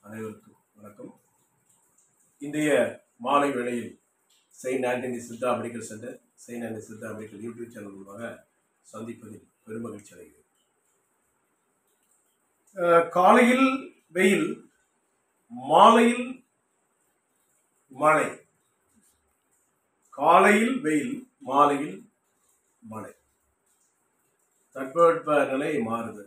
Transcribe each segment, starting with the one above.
அனைவருக்கும் வணக்கம் இன்றைய மாலை வேளையில் saint Antony Siddha medical centre saint Antony Siddha medical YouTube channel மூலமாக சந்திப்பதில் பெருமகிழ்ச்சி அடைகிறேன் அஹ், காலையில் வெயில் மாலையில் மழை காலையில் வெயில் மாலையில் மழை தட்பவெட்ப நிலை மாறுது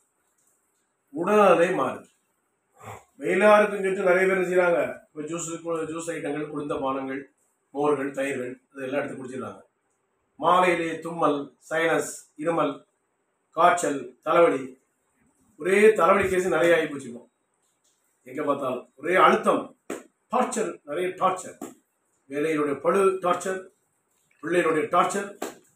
உடல்நிலை மாறுது வெயிலா இருக்குன்னு சொல்லிட்டு நிறைய பேர் என்ன செய்றாங்க இப்போ ஜூஸ் ஜூஸ் ஐட்டங்கள் குளிர்ந்த பானங்கள் மோர்கள் தயிர்கள் இதெல்லாம் எடுத்து குடிச்சிடுறாங்க மாலையிலே தும்மல் சைனஸ் இருமல் காய்ச்சல் தலைவலி ஒரே தலைவலி கேஸ் நிறைய ஆகி போச்சுக்கோம் எங்கே பார்த்தாலும் ஒரே அழுத்தம் டார்ச்சர் நிறைய டார்ச்சர் வேலையினுடைய பழு டார்ச்சர் பிள்ளைகளுடைய டார்ச்சர்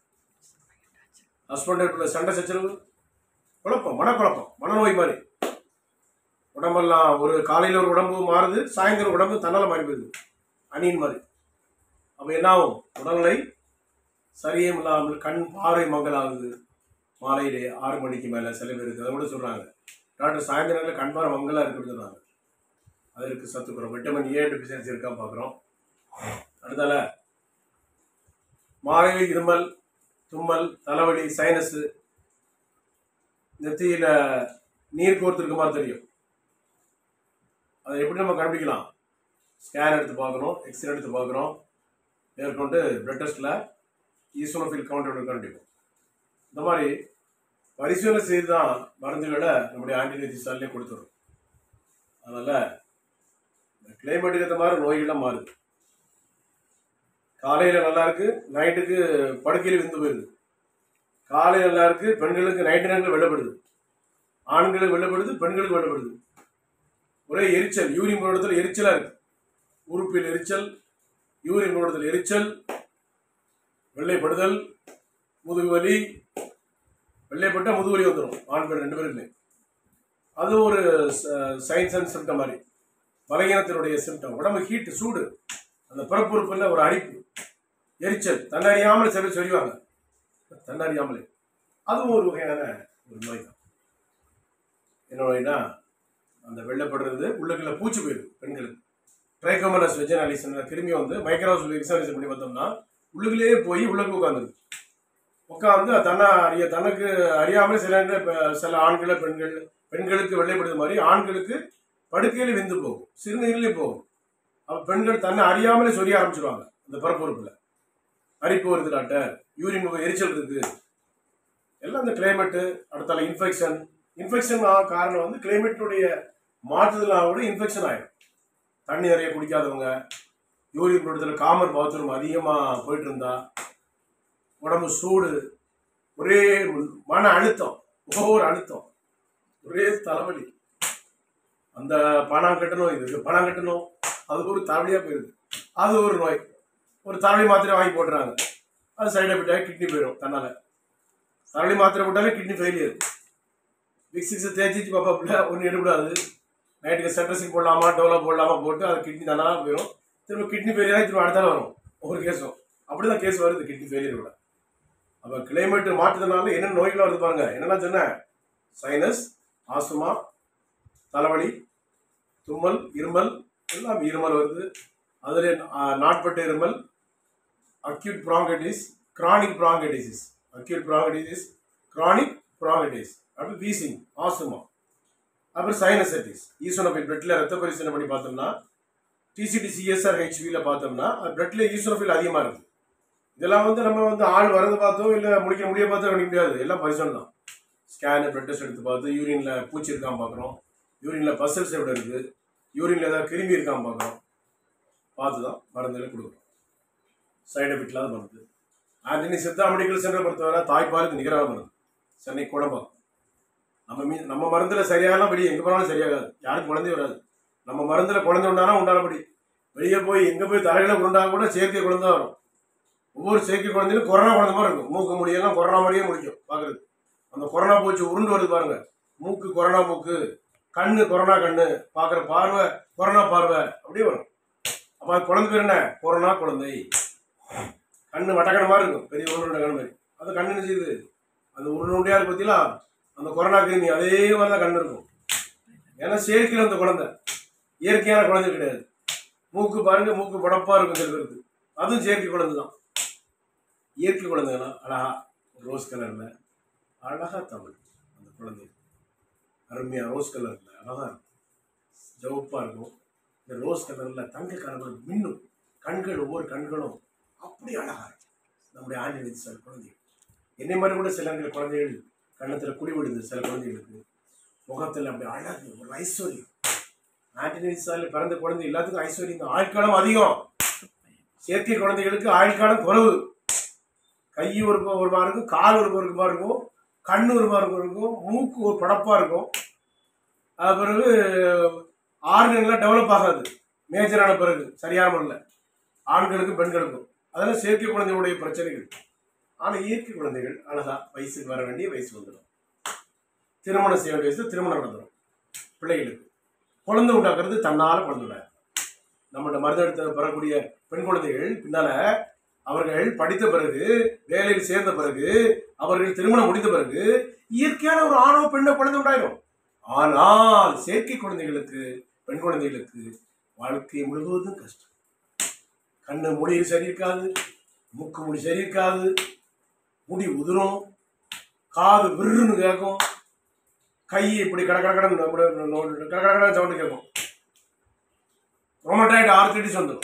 ஹஸ்பண்டுக்குள்ள சண்டை சச்சரவு குழப்பம் மனக்குழப்பம் மனநோய் மாதிரி உடம்பெல்லாம் ஒரு காலையில் ஒரு உடம்பு மாறுது சாயந்தரம் உடம்பு தன்னால மாறி போயிடுது அணியின் மாதிரி அப்போ என்ன ஆகும் உடல்நிலை சரியும் இல்லாமல் கண் பார்வை மங்கலாகுது மாலையிலே ஆறு மணிக்கு மேலே சில பேருக்கு அதை கூட சொல்கிறாங்க டாக்டர் சாயந்தரங்களில் கண் பார்வை மங்கலாக இருக்குன்னு சொல்கிறாங்க அதற்கு சத்துக்கிறோம் விட்டமின் ஏ டெபிஷியன்சி இருக்கா பார்க்குறோம் அடுத்தால மாலையில் இருமல் தும்மல் தலைவலி சைனஸு நெத்தியில் நீர் கோர்த்துருக்க மாதிரி தெரியும் அதை எப்படி நம்ம கண்டுபிடிக்கலாம் ஸ்கேன் எடுத்து பார்க்குறோம் எக்ஸ்ரே எடுத்து பார்க்குறோம் மேற்கொண்டு பிளட் டெஸ்ட்டில் ஈசோனோஃபில் கவுண்ட் எடுத்து கண்டுபிடிக்கும் இந்த மாதிரி பரிசோதனை செய்து தான் மருந்துகளை நம்முடைய ஆன்டிபயோட்டி சாலே கொடுத்துரும் அதனால் இந்த கிளைமேட்டுக்கு ஏற்ற மாதிரி நோய்கள்லாம் மாறுது காலையில் நல்லா இருக்கு நைட்டுக்கு படுக்கையில் விந்து போயிடுது காலையில் நல்லா இருக்கு பெண்களுக்கு நைட்டு நேரங்கள் வெள்ளப்படுது ஆண்களுக்கு வெள்ளப்படுது பெண்களுக்கு வெள்ளப்படுது ஒரே எரிச்சல் யூரின் போடுறதுல எரிச்சலாக இருக்கு உறுப்பில் எரிச்சல் யூரின் போடுறதுல எரிச்சல் வெள்ளைப்படுதல் முதுகு வலி வெள்ளைப்பட்ட முதுகு வலி வந்துடும் ஆண் பெண் ரெண்டு பேருக்குமே அது ஒரு சயின்ஸ் அண்ட் சிம்டம் மாதிரி பலகீனத்தினுடைய சிம்டம் உடம்பு ஹீட் சூடு அந்த பிறப்புறுப்பில் ஒரு அரிப்பு எரிச்சல் தன்னறியாமல் சில சொல்லுவாங்க தன்னறியாமலே அதுவும் ஒரு வகையான ஒரு நோய் தான் என்ன நோய்னா அந்த வெள்ளப்படுறது உள்ளுக்குள்ள பூச்சி போயிடுது பெண்களுக்கு ட்ரைகோமலஸ் வெஜனாலிஸ் கிருமி வந்து மைக்ரோஸ் எக்ஸாமினேஷன் பண்ணி பார்த்தோம்னா உள்ளுக்குள்ளேயே போய் உள்ளுக்கு உட்காந்துருது உட்காந்து தன்னை அறிய தனக்கு அறியாமலே சில நேரத்துல இப்ப சில ஆண்கள பெண்கள் பெண்களுக்கு வெள்ளைப்படுது மாதிரி ஆண்களுக்கு படுக்கையில விந்து போகும் சிறுநீரிலே போகும் அப்ப பெண்கள் தன்னை அறியாமலே சொல்லி ஆரம்பிச்சிருவாங்க அந்த பிறப்புறுப்புல அரிப்பு வருது டாக்டர் யூரின் எரிச்சல் இருக்கு எல்லாம் இந்த கிளைமேட்டு அடுத்தால இன்ஃபெக்ஷன் இன்ஃபெக்ஷன் காரணம் வந்து கிளைமேட்டுடைய மாற்றுதலாக கூட இன்ஃபெக்ஷன் ஆயிடும் தண்ணி நிறைய குடிக்காதவங்க யூரின் போடுறதுல காமன் பாத்ரூம் அதிகமாக போயிட்டு இருந்தா உடம்பு சூடு ஒரே மன அழுத்தம் ஒவ்வொரு அழுத்தம் ஒரே தலைவலி அந்த பணம் கட்டணும் இதுக்கு பணம் கட்டணும் அதுக்கு ஒரு தலைவலியாக போயிடுது அது ஒரு நோய் ஒரு தலைவலி மாத்திரை வாங்கி போட்டுறாங்க அது சைடு எஃபெக்டாக கிட்னி போயிடும் தன்னால் தலைவலி மாத்திரை போட்டாலே கிட்னி ஃபெயிலியர் விக்ஸிக்ஸை தேய்ச்சி பார்ப்பாப்புல ஒன்றும் எடுக்கூடாது நைட்டுக்கு செட்ரஸிங் போடலாமா டோலோ போடலாமா போட்டு அது கிட்னி தானா போயிடும் திரும்ப கிட்னி ஃபெயிலியராக திரும்ப அடுத்தால வரும் ஒவ்வொரு கேஸும் அப்படி தான் கேஸ் வருது கிட்னி ஃபெயிலியரோட அப்போ கிளைமேட் மாற்றுறதுனால என்ன நோய்கள் வருது பாருங்க என்னெல்லாம் சொன்னேன் சைனஸ் ஆஸ்துமா தலைவலி தும்மல் இருமல் எல்லாம் இருமல் வருது அதில் நாட்பட்ட இருமல் acute bronchitis chronic bronchitis acute bronchitis chronic bronchitis அப்படி வீசிங் ஆஸ்துமா அப்புறம் சைனசைட்டிஸ் ஈசோனோபில் பிளட்ல ரத்த பரிசோதனை பண்ணி பார்த்தோம்னா டிசிடி சிஎஸ்ஆர் ஹெச்பியில் பார்த்தோம்னா பிளட்ல ஈசோனோபில் அதிகமாக இருக்குது இதெல்லாம் வந்து நம்ம வந்து ஆள் வரது பார்த்தோம் இல்லை முடிக்க முடிய பார்த்தோ கணிக்க முடியாது எல்லாம் பரிசோதனை தான் ஸ்கேனு பிளட் டெஸ்ட் எடுத்து பார்த்து யூரினில் பூச்சி இருக்கான்னு பார்க்குறோம் யூரினில் பசல்ஸ் எப்படி இருக்குது யூரினில் ஏதாவது கிருமி இருக்கான்னு பார்க்குறோம் பார்த்து தான் மருந்துகளை கொடுக்குறோம் சைடு எஃபெக்ட் இல்லாத மருந்து ஆண்டனி சித்தா மெடிக்கல் சென்டர் பொறுத்தவரை தாய்ப்பாலுக்கு நிகரான மருந்து சென்னை குடம்பாக்கம் நம்ம மீ நம்ம மருந்துல சரியாகலாம் வெளியே எங்கே போனாலும் சரியாகாது யாருக்கும் குழந்தை வராது நம்ம மருந்துல குழந்தை உண்டானா உண்டானபடி வெளியே போய் எங்கே போய் தலைகளை உண்டா கூட செயற்கை குழந்தை வரும் ஒவ்வொரு செயற்கை குழந்தையும் கொரோனா குழந்தை மாதிரி இருக்கும் மூக்கு முடியெல்லாம் கொரோனா மாதிரியே முடிக்கும் பார்க்குறது அந்த கொரோனா பூச்சி உருண்டு வருது பாருங்க மூக்கு கொரோனா மூக்கு கண்ணு கொரோனா கண்ணு பார்க்குற பார்வை கொரோனா பார்வை அப்படியே வரும் அப்போ அது குழந்தை பேர் என்ன கொரோனா குழந்தை கண்ணு வட்டக்கண மாதிரி இருக்கும் பெரிய உருண்டை கண்ணு மாதிரி அது கண்ணு என்ன செய்யுது அந்த உருண்டை உருண்டையா இருக்கு பார்த்தீங்களா அந்த கொரோனா கிருமி அதே மாதிரி தான் கண்ணு இருக்கும் ஏன்னா செயற்கையில் அந்த குழந்தை இயற்கையான குழந்தை கிடையாது மூக்கு பாருங்க மூக்கு படப்பா இருக்கும் சில பேருக்கு அதுவும் செயற்கை குழந்தை தான் இயற்கை குழந்தைனா அழகா ரோஸ் கலர்ல அழகா தமிழ் அந்த குழந்தை அருமையா ரோஸ் கலர்ல அழகா இருக்கும் ஜவுப்பா இருக்கும் இந்த ரோஸ் கலர்ல தங்க கலர் மின்னும் கண்கள் ஒவ்வொரு கண்களும் அப்படி அழகா இருக்கு நம்முடைய ஆண்டி சில குழந்தைகள் என்னை மாதிரி கூட சில குழந்தைகள் கண்ணத்துல குடி விடுது சில குழந்தைகளுக்கு முகத்துல அப்படி அழகு ஒரு ஐஸ்வர்யம் ஆண்டனி சாலில் பிறந்த குழந்தை எல்லாத்துக்கும் ஐஸ்வர்யம் தான் ஆயுட்காலம் அதிகம் செயற்கை குழந்தைகளுக்கு ஆயுட்காலம் குறைவு கை ஒரு ப- ஒரு மாதிரி இருக்கும் கால் ஒரு ஒரு மாதிரி இருக்கும் கண் ஒரு மாதிரி இருக்கும் மூக்கு ஒரு படப்பா இருக்கும் அது பிறகு ஆர்கன்லாம் டெவலப் ஆகாது மேஜரான பிறகு சரியான முறையில் ஆண்களுக்கும் பெண்களுக்கும் அதெல்லாம் செயற்கை குழந்தைகளுடைய பிரச்சனைகள் ஆனால் இயற்கை குழந்தைகள் அழகா வயசுக்கு வர வேண்டிய வயசு வந்துடும் திருமணம் செய்ய வேண்டிய வயசு திருமணம் நடந்துடும் பிள்ளைகளுக்கு குழந்தை உண்டாக்குறது தன்னால குழந்தை உண்டாகும் நம்மளோட மருந்தெடுத்து பெறக்கூடிய பெண் குழந்தைகள் பின்னால அவர்கள் படித்த பிறகு வேலையில் சேர்ந்த பிறகு அவர்கள் திருமணம் முடிந்த பிறகு இயற்கையான ஒரு ஆணோ பெண்ணோ குழந்தை உண்டாயிரும் ஆனால் செயற்கை குழந்தைகளுக்கு பெண் குழந்தைகளுக்கு வாழ்க்கை முழுவதும் கஷ்டம் கண்ணு முடி சரி இருக்காது மூக்கு முடி சரி இருக்காது முடி உதிரும் காது விருன்னு கேட்கும் கை இப்படி கட கட கடன் கட கட கடன் சவுண்டு கேட்கும் ரொமட்டாய்டு ஆர்த்திடிஸ் வந்துடும்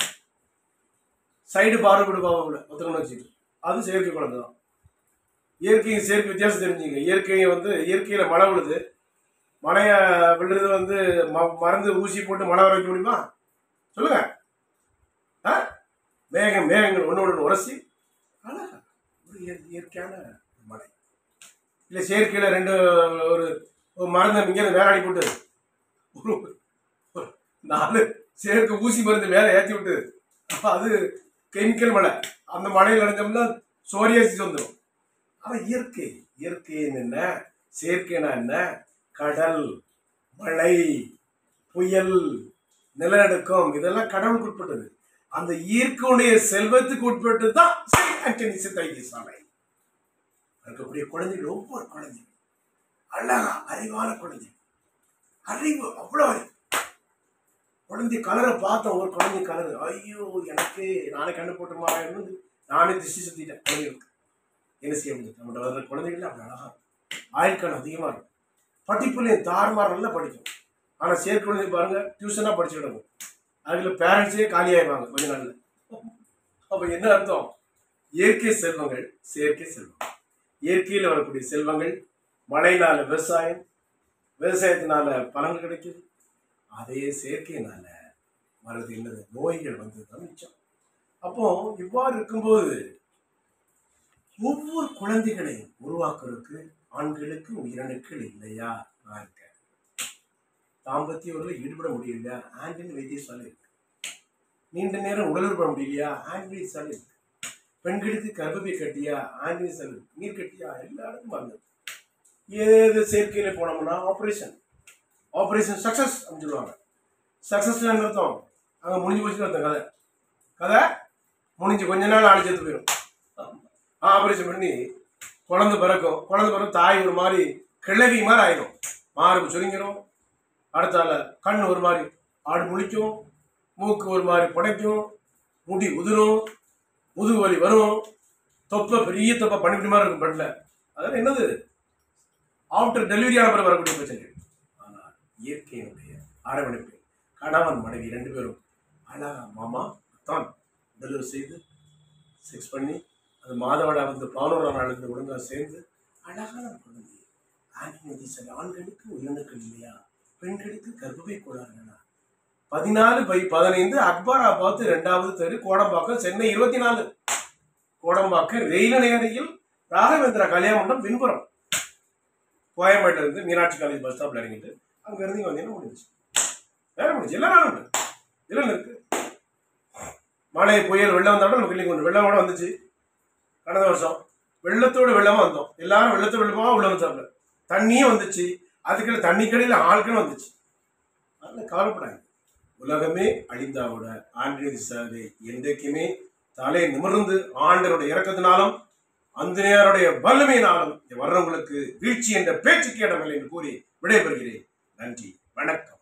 சைடு பார்வைப்படு பாவம் ஒத்துக்கணும் வச்சுட்டு அது செயற்கை குழந்தை தான் இயற்கையும் செயற்கை வித்தியாசம் தெரிஞ்சுங்க இயற்கையை வந்து இயற்கையில மழை விழுது மழைய விழுறது வந்து ம- மருந்து ஊசி போட்டு மழை வர வைக்க முடியுமா சொல்லுங்க ஆ? மேகம் மேகங்கள் ஒன்று ஒன்று உரசி அழகா ஒரு இய- இயற்கையான மழை இல்லை செயற்கையில் ரெண்டு ஒரு ஒரு மருந்தை இங்கே வேலாடி போட்டு ஒரு ஒரு நாலு செயற்கை ஊசி மருந்து மேலே ஏற்றி விட்டு அது கெமிக்கல் மழை அந்த மழையில் அடைஞ்சோம்னா சோரியாசிஸ் வந்துடும் ஆனால் இயற்கை இயற்கைன்னு என்ன செயற்கைனா என்ன கடல் மழை புயல் நிலநடுக்கம் இதெல்லாம் கடவுளுக்கு உட்பட்டது அந்த இயற்கையுடைய செல்வத்துக்கு உட்பட்டு தான் செயின்ட் ஆண்டனி சித்தாய்க்கு சாலை இருக்கக்கூடிய குழந்தைகள் ஒவ்வொரு குழந்தைகள் அழகா அறிவான குழந்தை அறிவு அவ்வளோ அறிவு குழந்தை கலரை பார்த்தோம் ஒரு குழந்தை கலர் ஐயோ எனக்கு நானே கண்ணு போட்டுமா நானே திசை சுத்திட்டேன் குழந்தைகளுக்கு என்ன செய்ய முடியும் நம்மகிட்ட வர்ற குழந்தைகள் அப்படி அழகா இருக்கும் ஆயுட்காலம் அதிகமாக இருக்கும் படிப்புலையும் தாறுமாறு நல்லா படிக்கும் ஆனால் சேர்க்க குழந்தை பாருங்க டியூஷனாக படிச்சு கிடக்கும் அதில் பேரண்ட்ஸே காலியாயிருவாங்க கொஞ்ச நாள்ல அப்போ என்ன அர்த்தம் இயற்கை செல்வங்கள் செயற்கை செல்வம் இயற்கையில் வரக்கூடிய செல்வங்கள் மழையினால விவசாயம் விவசாயத்தினால பலன் கிடைக்குது அதே செயற்கையினால வர்றது என்னது நோய்கள் வந்து தான் மிச்சம் அப்போ இவ்வாறு இருக்கும்போது ஒவ்வொரு குழந்தைகளையும் உருவாக்குறதுக்கு ஆண்களுக்கு உயிரணுக்கள் இல்லையா நான் இருக்கேன் தாம்பத்திய உறவில் ஈடுபட முடியலையா ஆண்டின் வைத்தியசாலை இருக்கு நீண்ட நேரம் உடலுறவு பண்ண முடியலையா ஆண்டின் வைத்தியசாலை இருக்கு பெண்களுக்கு கர்ப்பப்பை கட்டியா ஆண்டின் சாலை இருக்கு நீர் கட்டியா எல்லா இடத்தும் மருந்து ஏது செயற்கையில போனோம்னா ஆப்ரேஷன் ஆப்ரேஷன் சக்சஸ் அப்படின்னு சொல்லுவாங்க சக்சஸ் அர்த்தம் அங்கே முடிஞ்சு போச்சுன்னு அர்த்தம் கதை கதை முடிஞ்சு கொஞ்ச நாள் ஆளு செத்து போயிடும் ஆப்ரேஷன் பண்ணி குழந்தை பிறக்கும் குழந்தை பிறக்கும் தாய் ஒரு மாதிரி கிழவி மாதிரி ஆயிடும் மார்பு சுருங்கிடும் அடுத்தால கண் ஒரு மாதிரி ஆடு முழிக்கும் மூக்கு ஒரு மாதிரி புடைக்கும் முடி உதிரும் முதுகு வலி வரும் தொப்பை பெரிய தொப்பை பனிப்பிடி மாதிரி இருக்கும் பெண்ணில் அதெல்லாம் என்னது ஆஃப்டர் டெலிவரி ஆன பிறகு வரக்கூடிய பிரச்சனைகள் ஆனால் இயற்கையினுடைய அரவணைப்பு கணவன் மனைவி ரெண்டு பேரும் அழகா மாமா தான் டெலிவரி செய்து செக்ஸ் பண்ணி அது மாதவிடா வந்து பதினோராம் நாள் இருந்து ஒழுங்காக சேர்ந்து அழகான குழந்தை ஆண்டி சரி ஆண்களுக்கு உயிரணுக்கள் இல்லையா பெண்களுக்கு கர்ப்பப்பை கோளாறுகளா பதினாலு பை பதினைந்து அக்பராபாத் இரண்டாவது தெரு கோடம்பாக்கம் சென்னை இருபத்தி நாலு கோடம்பாக்கம் ரயில் நிலையத்தில் ராகவேந்திரா கல்யாண மண்டபம் பின்புறம் கோயம்பேட்டில் இருந்து மீனாட்சி காலேஜ் பஸ் ஸ்டாப்ல இறங்கிட்டு அங்க இருந்து இங்க வந்தீங்கன்னா முடிஞ்சுச்சு வேற முடிஞ்சு எல்லா நாளும் உண்டு இதெல்லாம் இருக்கு மழை புயல் வெள்ளம் வந்தாலும் நம்ம கிளிக்கு உண்டு வெள்ளம் கூட வந்துச்சு கடந்த வருஷம் வெள்ளத்தோட வெள்ளமா வந்தோம் எல்லாரும் வெள்ளத்தோட வெள்ளமா உள்ள வந்தாங்க தண்ணியும் வந்துச்சு அதுக்குள்ள தண்ணி கடையில் ஆட்களும் வந்துச்சு அதெல்லாம் கவலைப்படாங்க உலகமே அழிந்தாவோட ஆண்டனி சாலை என்றைக்குமே தலை நிமிர்ந்து ஆண்டனுடைய இறக்கத்தினாலும் அந்தனையாருடைய வல்லமையினாலும் வர்றவங்களுக்கு வீழ்ச்சி என்ற பேச்சுக்கு இடமில்லை என்று கூறி விடைபெறுகிறேன் நன்றி வணக்கம்